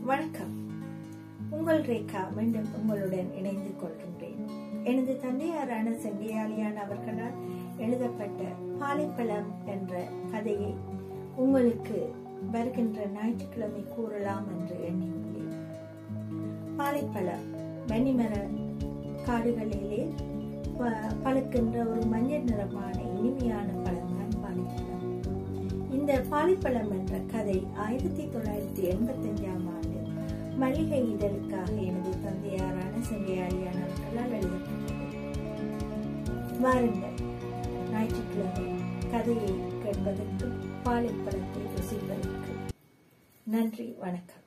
வணக்கம் உங்கள் ரேகா மீண்டும் உங்களுடன் இணைந்து கொள்கின்றேன் எனது தந்தையாரான செண்டியாலியான் அவர்களால் எழுதப்பட்ட பாலைப்பழம் என்ற கதையை உங்களுக்கு வருகின்ற ஞாயிற்றுக்கிழமை கூறலாம் என்று எண்ணியுள்ளேன் பாலைப்பழம் மணிமர காடுகளிலே ப- பழுக்கின்ற ஒரு மஞ்சள் நிறமான இனிமையான பழம்தான் பாலைப்பழம் இந்த பாலைப்பழம் என்ற கதை ஆயிரத்தி தொள்ளாயிரத்தி எண்பத்தி அஞ்சாம் ஆண்டு மல்லிகை இதழுக்காக எனது தந்தையாரான செங்கையாளியான அவர்களால் எழுதப்பட்டது வாருங்கள் ஞாயிற்றுக்கிழமை கதையை கேட்பதற்கு பாலைப்பழத்தை ருசிப்பதற்கு நன்றி வணக்கம்